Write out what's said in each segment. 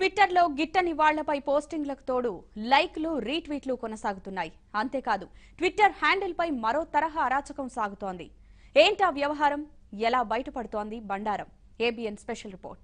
ట్విట్టర్లో గిట్టని వాళ్లపై పోస్టింగ్లకు తోడు లైక్లు రీట్వీట్లు కొనసాగుతున్నాయి అంతేకాదు ట్విట్టర్ హ్యాండిల్పై మరో తరహా అరాచకం సాగుతోంది ఏంటా వ్యవహారం ఎలా బయటపడుతోంది బండారం ABN special report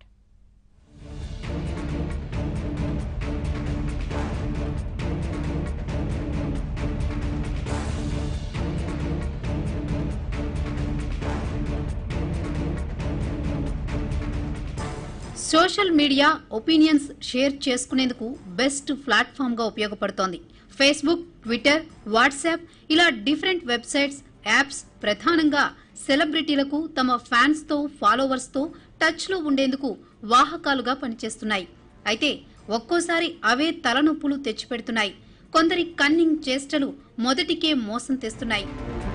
social media opinions share చేసుకునేందుకు బెస్ట్ ప్లాట్ఫామ్ గా ఉపయోగపడుతోంది ఫేస్బుక్ ట్విట్టర్ వాట్సాప్ ఇలా డిఫరెంట్ వెబ్సైట్స్ యాప్స్ ప్రధానంగా సెలబ్రిటీలకు తమ ఫ్యాన్స్ తో ఫాలోవర్స్ తో టచ్ లో ఉండేందుకు వాహకాలుగా పనిచేస్తున్నాయి అయితే ఒక్కోసారి అవే తలనొప్పులు తెచ్చిపెడుతున్నాయి కొందరి కన్నింగ్ చేష్టలు మొదటికే మోసం తెస్తున్నాయి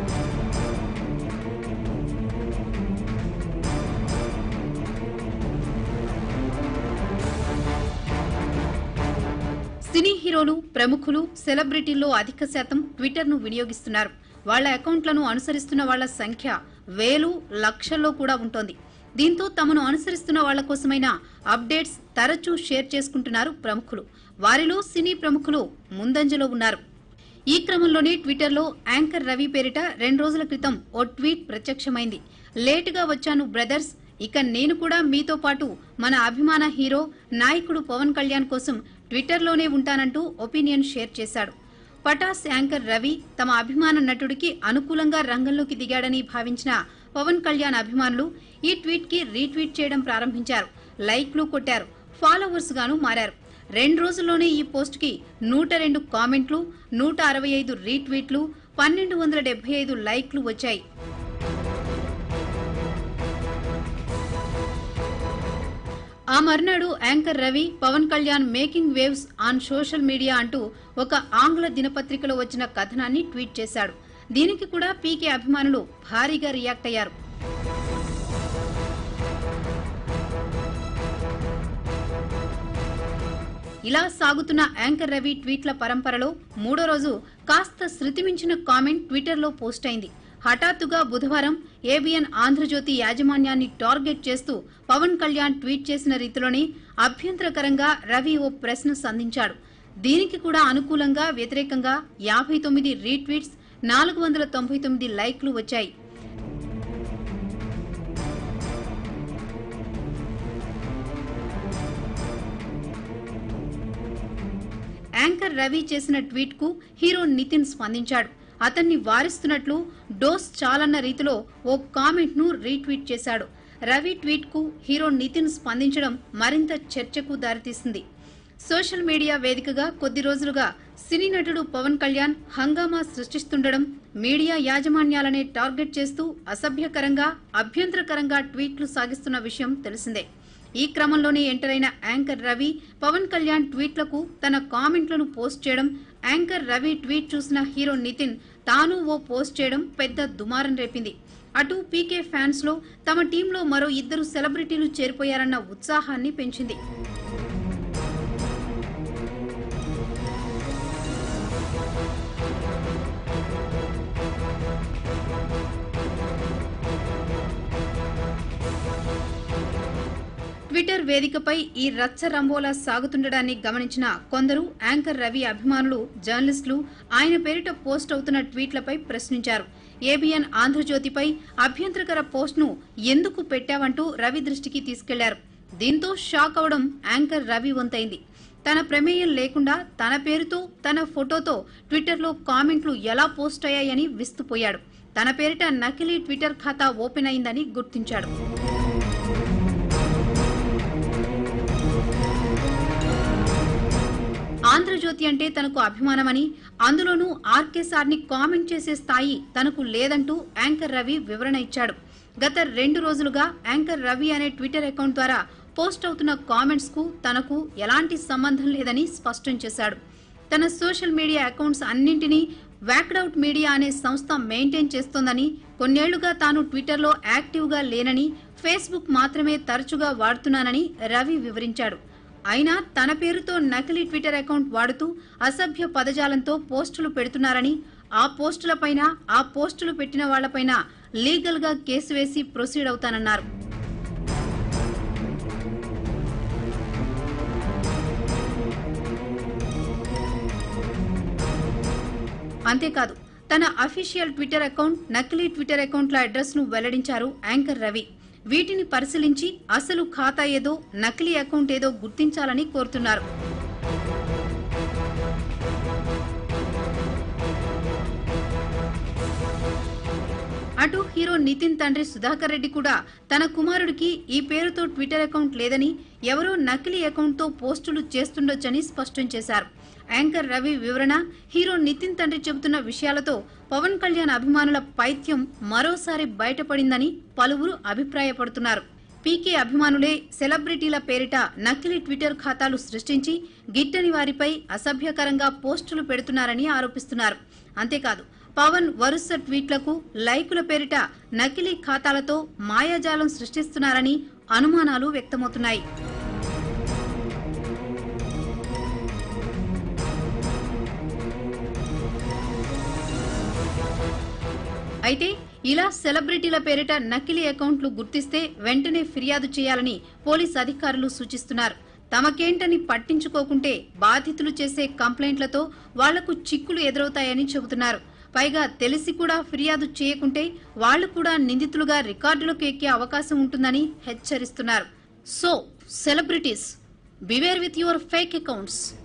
సినీ హీరోలు ప్రముఖులు సెలబ్రిటీల్లో అధిక శాతం ట్విట్టర్ ను వినియోగిస్తున్నారు వాళ్ల అకౌంట్లను అనుసరిస్తున్న వాళ్ల సంఖ్య వేలు లక్షల్లో కూడా ఉంటోంది దీంతో తమను అనుసరిస్తున్న వాళ్ల కోసమైన అప్డేట్స్ తరచూ షేర్ చేసుకుంటున్నారు ప్రముఖులు వారిలో సినీ ప్రముఖులు ముందంజలో ఉన్నారు ఈ క్రమంలోనే ట్విట్టర్లో యాంకర్ రవి పేరిట రెండు రోజుల క్రితం ఓ ట్వీట్ ప్రత్యక్షమైంది లేటుగా వచ్చాను బ్రదర్స్ ఇక నేను కూడా మీతో పాటు మన అభిమాన హీరో నాయకుడు పవన్ కళ్యాణ్ కోసం ట్విట్టర్లోనే ఉంటానంటూ ఒపీనియన్ షేర్ చేశాడు పటాస్ యాంకర్ రవి తమ అభిమాన నటుడికి అనుకూలంగా రంగంలోకి దిగాడని భావించిన పవన్ కళ్యాణ్ అభిమానులు ఈ ట్వీట్ కి రీట్వీట్ చేయడం ప్రారంభించారు లైక్లు కొట్టారు ఫాలోవర్స్ గాను మారారు రెండు రోజుల్లోనే ఈ పోస్ట్ కి నూట రెండు కామెంట్లు నూట అరవై ఐదు రీట్వీట్లు పన్నెండు వందల డెబ్బై ఐదు లైక్లు వచ్చాయి ఆ మర్నాడు anchor Ravi Pavan Kalyan making waves on social media అంటూ ఒక ఆంగ్ల దినపత్రికలో వచ్చిన కథనాన్ని ట్వీట్ చేశాడు దీనికి కూడా పీకే అభిమానులు భారీగా రియాక్ట్ అయ్యారు ఇలా సాగుతున్న యాంకర్ రవి ట్వీట్ల పరంపరలో మూడో రోజు కాస్త శృతిమించిన కామెంట్ ట్విట్టర్లో పోస్ట్ అయింది హఠాత్తుగా బుధవారం ఏబిఎన్ ఆంధ్రజ్యోతి యాజమాన్యాన్ని టార్గెట్ చేస్తూ పవన్ కళ్యాణ్ ట్వీట్ చేసిన రీతిలోనే అభ్యంతరకరంగా రవి ఓ ప్రశ్న సంధించాడు దీనికి కూడా అనుకూలంగా వ్యతిరేకంగా యాభై తొమ్మిది రీట్వీట్స్ నాలుగు వందల తొంభై తొమ్మిది లైక్లు వచ్చాయి యాంకర్ రవి చేసిన ట్వీట్ కు హీరో నితిన్ స్పందించాడు అతన్ని వారిస్తున్నట్లు డోస్ చాలన్న రీతిలో ఓ కామెంట్ ను రీట్వీట్ చేశాడు రవి ట్వీట్ కు హీరో నితిన్ స్పందించడం మరింత చర్చకు దారితీసింది సోషల్ మీడియా వేదికగా కొద్ది రోజులుగా సినీ నటుడు పవన్ కళ్యాణ్ హంగామా సృష్టిస్తుండడం మీడియా యాజమాన్యాలనే టార్గెట్ చేస్తూ అసభ్యకరంగా అభ్యంతరకరంగా ట్వీట్లు సాగిస్తున్న విషయం తెలిసిందే ఈ క్రమంలోనే ఎంటర్ అయిన యాంకర్ రవి పవన్ కళ్యాణ్ ట్వీట్లకు తన కామెంట్లను పోస్ట్ చేయడం యాంకర్ రవి ట్వీట్ చూసిన హీరో నితిన్ తాను ఓ పోస్ట్ చేయడం పెద్ద దుమారం రేపింది అటు పీకే ఫ్యాన్స్ లో తమ టీంలో మరో ఇద్దరు సెలబ్రిటీలు చేరిపోయారన్న ఉత్సాహాన్ని పెంచింది ట్విట్టర్ వేదికపై ఈ రచ్చ రంబోలా సాగుతుండడాన్ని గమనించిన కొందరు యాంకర్ రవి అభిమానులు జర్నలిస్టులు ఆయన పేరిట పోస్ట్ అవుతున్న ట్వీట్లపై ప్రశ్నించారు ఏబిఎన్ ఆంధ్రజ్యోతిపై అభ్యంతరకర పోస్ట్ను ఎందుకు పెట్టావంటూ రవి దృష్టికి తీసుకెళ్లారు దీంతో షాక్ అవడం యాంకర్ రవి వంతైంది తన ప్రమేయం లేకుండా తన పేరుతో తన ఫోటోతో ట్విట్టర్లో కామెంట్లు ఎలా పోస్ట్ అయ్యాయని విస్తుపోయాడు తన పేరిట నకిలీ ట్విట్టర్ ఖాతా ఓపెన్ అయిందని గుర్తించాడు ఆంధ్రజ్యోతి అంటే తనకు అభిమానమని అందులోనూ ఆర్కేసార్ ని కామెంట్ చేసే స్థాయి తనకు లేదంటూ యాంకర్ రవి వివరణ ఇచ్చాడు గత రెండు రోజులుగా యాంకర్ రవి అనే ట్విట్టర్ అకౌంట్ ద్వారా పోస్ట్ అవుతున్న కామెంట్స్ కు తనకు ఎలాంటి సంబంధం లేదని స్పష్టం చేశాడు తన సోషల్ మీడియా అకౌంట్స్ అన్నింటినీ వ్యాక్డౌట్ మీడియా అనే సంస్థ మెయింటైన్ చేస్తోందని కొన్నేళ్లుగా తాను ట్విట్టర్లో యాక్టివ్గా లేనని ఫేస్బుక్ మాత్రమే తరచుగా వాడుతున్నానని రవి వివరించాడు అయినా తన పేరుతో నకిలీ ట్విట్టర్ అకౌంట్ వాడుతూ అసభ్య పదజాలంతో పోస్టులు పెడుతున్నారని ఆ పోస్టులపైన ఆ పోస్టులు పెట్టిన వాళ్లపైన లీగల్ గా కేసు వేసి ప్రొసీడ్ అవుతానన్నారు అంతేకాదు తన అఫీషియల్ ట్విట్టర్ అకౌంట్ నకిలీ ట్విట్టర్ అకౌంట్ల అడ్రస్ ను వెల్లడించారు యాంకర్ రవి వీటిని పరిశీలించి అసలు ఖాతా ఏదో నకిలీ అకౌంట్ ఏదో గుర్తించాలని కోరుతున్నారు అటు హీరో నితిన్ తండ్రి సుధాకర్ రెడ్డి కూడా తన కుమారుడికి ఈ పేరుతో ట్విట్టర్ అకౌంట్ లేదని ఎవరో నకిలీ అకౌంట్తో పోస్టులు చేస్తుండొచ్చని స్పష్టం చేశారు యాంకర్ రవి వివరణ హీరో నితిన్ తండ్రి చెబుతున్న విషయాలతో పవన్ కళ్యాణ్ అభిమానుల పైత్యం మరోసారి బయటపడిందని పలువురు అభిప్రాయపడుతున్నారు పీకే అభిమానులే సెలబ్రిటీల పేరిట నకిలీ ట్విట్టర్ ఖాతాలు సృష్టించి గిట్టని వారిపై అసభ్యకరంగా పోస్టులు పెడుతున్నారని ఆరోపిస్తున్నారు అంతేకాదు పవన్ వరుస ట్వీట్లకు లైకుల పేరిట నకిలీ ఖాతాలతో మాయాజాలం సృష్టిస్తున్నారని అనుమానాలు వ్యక్తమవుతున్నాయి అయితే ఇలా సెలబ్రిటీల పేరిట నకిలీ అకౌంట్లు గుర్తిస్తే వెంటనే ఫిర్యాదు చేయాలని పోలీస్ అధికారులు సూచిస్తున్నారు తమకేంటని పట్టించుకోకుంటే బాధితులు చేసే కంప్లైంట్లతో వాళ్లకు చిక్కులు ఎదురవుతాయని చెబుతున్నారు పైగా తెలిసి కూడా ఫిర్యాదు చేయకుంటే వాళ్లు కూడా నిందితులుగా రికార్డులకు ఎక్కే అవకాశం ఉంటుందని హెచ్చరిస్తున్నారు so celebrities beware with your fake accounts